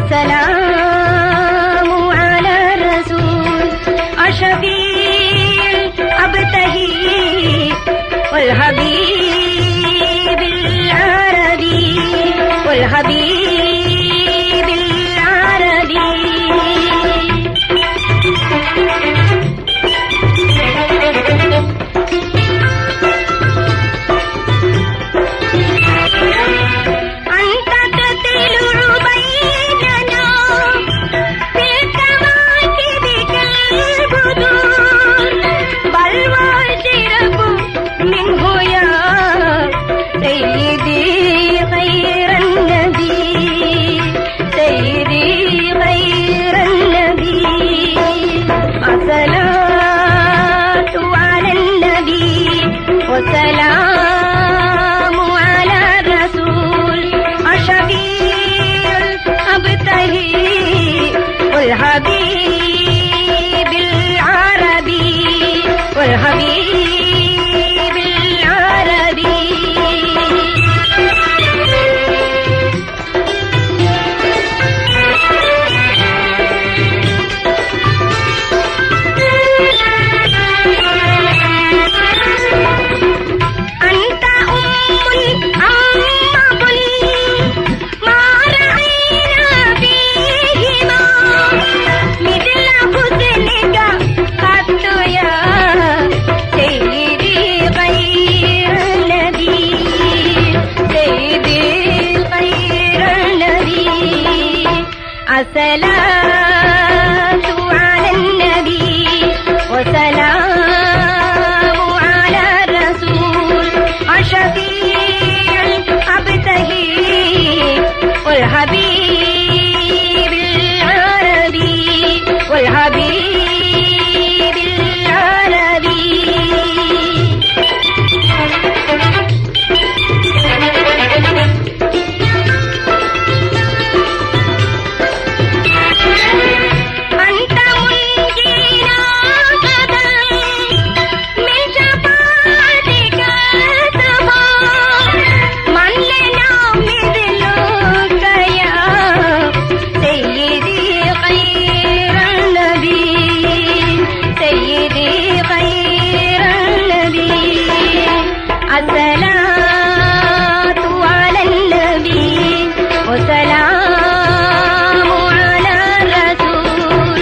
والسلام على الرسول الشفيع الأبتهي والحبيب العربي والحبيب العربي أنت تطلع بيننا بالكواكب كالبدور بل واشرب منه يا سيدي خير النبي سيدي خير النبي الصلاة على النبي والسلام على الرسول الشفيع الأبتهي والحبيب العربي والحبيب العربي أنت أم أم أبل ما رأينا فيهما مثل حسنك قط يا سيدي غير النبي سيدي غير النبي الصلاة على النبي وسلام على الرسول الشفيع الأبتهي والحبيب العربي والحبيب العربي أنت منجينا غدا من شفاعتك سما من لنا مثلك يا سيدي خير النبي سيدي خير النبي الصلاة على النبي والسلام على الرسول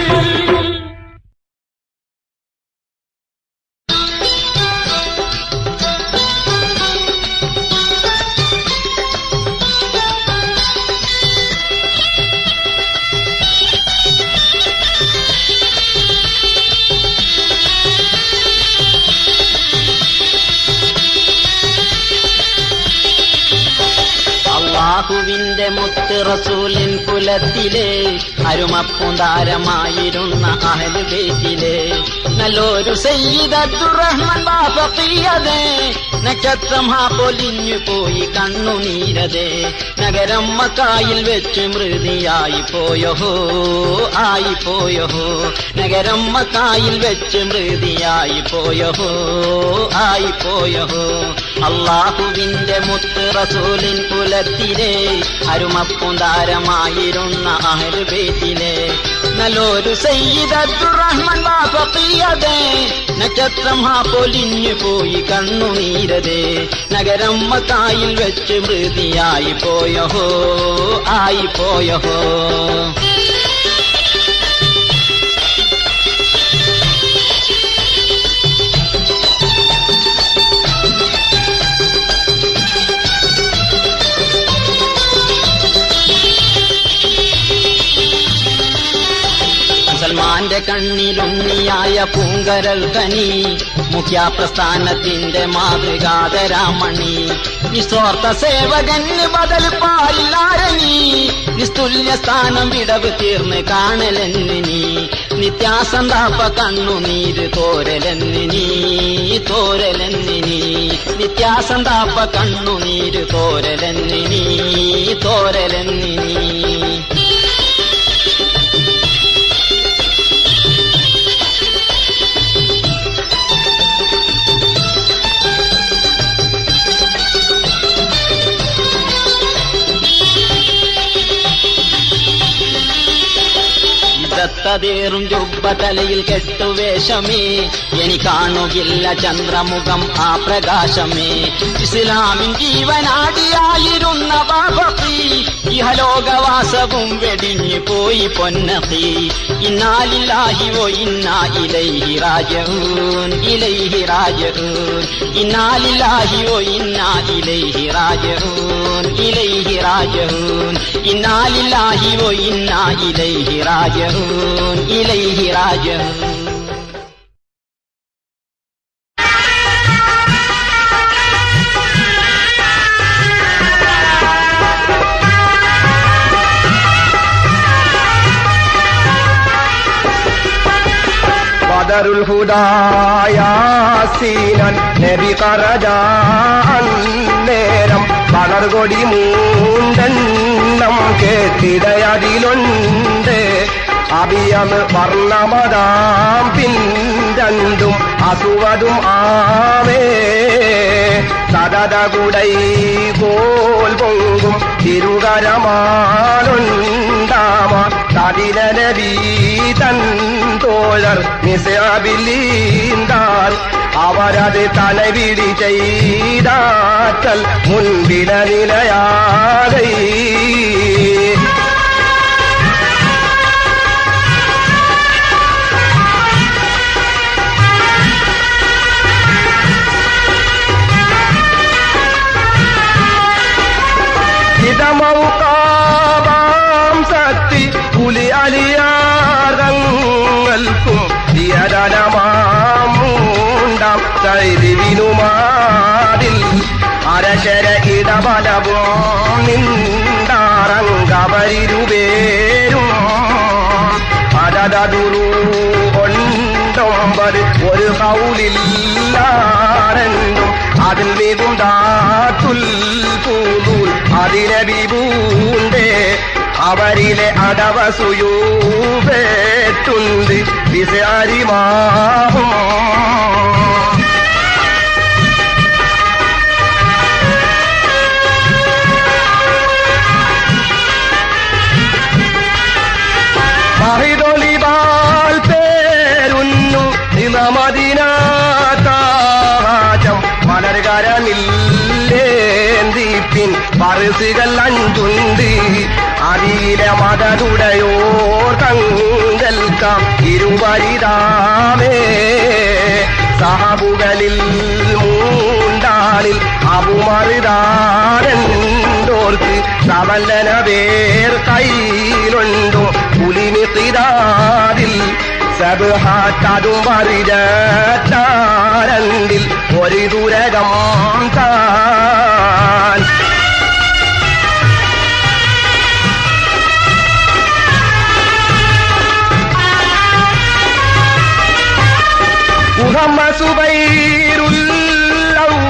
അള്ളാഹുവിന്റെ മുത്ത് റസൂലിൻ കുലത്തിലെ അരുമപ്പുന്താരമായിരുന്ന അഹല് ബേറ്റിലെ നല്ലൊരു സയ്യിദ് അബ്ദുറഹ്മാൻ ബാഫിയതേ നക്ഷത്രം ഹാ പൊലിഞ്ഞു പോയി കണ്ണുനീരതേ നഗരം മക്കായിൽ വെച്ച് മൃതിയായി പോയഹോ ആയി പോയഹോ നഗരം മക്കായിൽ വെച്ച് മൃതിയായി പോയഹോ ആയി പോയഹോ അള്ളാഹുവിന്റെ മുത്ത് റസൂലിൻ കുലത്തിലെ അരുമപ്പുന്താരമായിരുന്ന അഹല് ബേറ്റിലെ നല്ലൊരു സയ്യിദ് അബ്ദുറഹ്മാൻ ബാഫിയതേ നക്ഷത്രം ഹാ പൊലിഞ്ഞു പോയി കണ്ണുനീരതേ നഗരം മക്കായിൽ വെച്ച് മൃതിയായി പോയഹോ ആയി പോയഹോ മുസൽമാന്റെ കണ്ണിലുണ്ണിയായ പൂങ്കരൽ കനി മുഖ്യപ്രസ്ഥാനത്തിന്റെ മാതൃകാതരാമണി നിസ്വാർത്ഥ സേവകന് ബദൽ പാലില്ലാരനി നിസ്തുല്യ സ്ഥാനം വിടവ് തീർന്ന് കാണലെന്നിനി നിത്യാസന്താപ കണ്ണുനീര് തോരലെന്നിനി തോരലെന്നിനി നിത്യാസന്താപ കണ്ണുനീര് തോരലെന്നിനി തോരലെന്നിനി കറുത്തതേറും ജുബ്ബ തലയിൽ കെട്ടുവേഷമേ എനി കാണുകില്ല ചന്ദ്രമുഖം ആ പ്രകാശമേ ഇസ്ലാമിൻ ജീവനാടിയായിരുന്ന ബാബി ഇഹലോകവാസവും വെടിഞ്ഞു പോയി പൊന്നത്തി ഇന്നാലില്ലാഹി ഓ ഇന്നാ ഇലൈഹി റാജഊൻ ഇലൈഹി റാജഊൻ ഇന്നാലില്ലാഹി ഓ ഇന്നാ ഇലൈഹി റാജഊൻ ഇലൈഹി റാജഊൻ ഇന്നാലില്ലാഹി ഓ ഇന്നാ ഇലൈഹി റാജഊൻ ഇലൈഹി റാജഊൻ ബദറുൽ ഹുദായാസീനൻ നബി കറജാന്നേരം വളർകൊടി മൂണ്ടെണ്ണം കേട്ടിടയതിലുണ്ട് അഭിയം വർണ്ണമതാം പിന്തണ്ടും അസുവതും ആവേ സദതകുടൈ പോൽ പൊങ്കും തിരുകരമാലുണ്ടാമ തതിലനബീ തൻ തോഴർ മിസബിലീന്താൻ അവരത് തലവിടി ചെയ്താറ്റൽ മുൻപില നിലയാകൈ ഹിതമൗകാവാം സത്തി പുലി അലിയാറങ്ങൽക്കും ദിയതലമാമൂണ്ടാം ചൈതിവിനുമാതിൽ അരശര ഇടബലവും നിന്താറങ്കവരിരുപേരും അതതുരു ഒണ്ടൊമ്പത് ഒരു കൗലില്ലാരെന്നും അതിൽ മികും ദാത്തുൽ പൂതൂൽ അതിലെ വിപൂണ്ടേ അവരിലെ അടവസുയൂപേട്ടുണ്ട് വിസാരിമാഹും മഹിതൊലിവാൽ പേരുന്നു നിലമതിനാതാജം മലർകരമില്ലേന്തിപ്പിൻ പറിസുകൾ അഞ്ചുണ്ട് അതിലെ മതതുടയോർ തങ്കൽക്കാം ഇരുവരിതാമേ സഹബുകളിൽ മൂണ്ടാളിൽ അബുമറിതാരണ്ടോർക്ക് സവല്ലന പേർ കയ്യിലുണ്ടോ പുലിമിത്തിരാതിൽ സബഹാറ്റതും വറിരത്താരണ്ടിൽ ഒരു ദുരകം താൻ ഉഹമ്മസുബൈരുല്ലവ്വ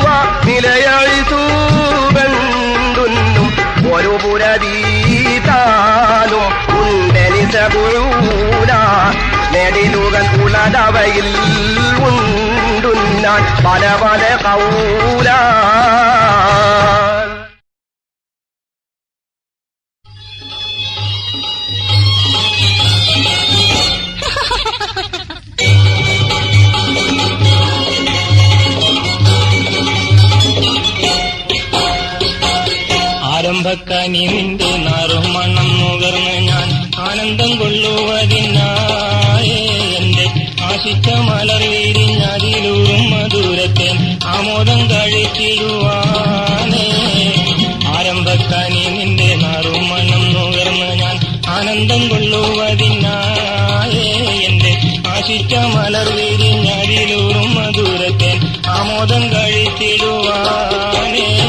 നിലയഴിസൂബണ്ടുന്നും ഒരു പുരതീതാലും ഉണ്ടനിസപുഴൂല നെടിലുകൾ ഉളതവയിൽ ഉണ്ടുന്നാൻ പല പല കൗല ആരംഭക്കനി നിന്റെ നറുമണം നുകർന്ന് ഞാൻ ആനന്ദം കൊള്ളുവതിനായേ എന്റെ ആശിച്ച മലർ വിരിഞ്ഞതിലൂറും മധുരത്തെ ആമോദം കഴിച്ചിടുവാനേ ആരംഭക്കനി നിന്റെ നറുമണം നുകർന്ന് ഞാൻ ആനന്ദം കൊള്ളുവതിനായേ എന്റെ ആശിച്ച മലർ വിരിഞ്ഞതിലൂറും മധുരത്തെ ആമോദം കഴിച്ചിടുവാനേ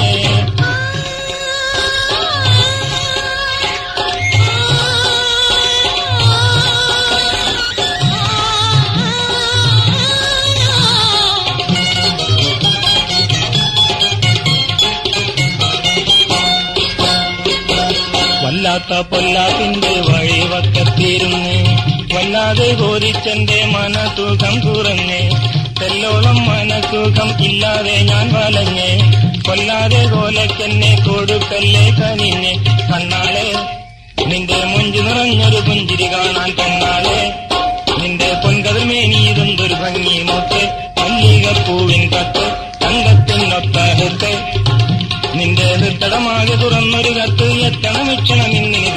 വല്ലാത്ത പൊല്ലാത്തിന്റെ വഴിവക്കത്തിരുന്ന് വല്ലാതെ കോരിച്ചെന്റെ മനസുഖം കുറഞ്ഞ് തെല്ലോളം മനസുഖം ഇല്ലാതെ ഞാൻ വലഞ്ഞ് കൊല്ലാതെ കോലക്കെന്നെ കൊടുക്കല്ലേ കനിഞ്ഞ് കണ്ണാളെ നിന്റെ മുഞ്ചു നിറഞ്ഞൊരു പുഞ്ചിരി കാണാൻ കണ്ണാളെ പൂവിൻ കത്ത് തങ്കത്തിനൊത്ത ഹൃത്ത് നിന്റെ ഹൃത്തടമാകെ തുറന്നൊരു കത്ത് എത്തണം ഇക്ഷണം ഇന്നിനി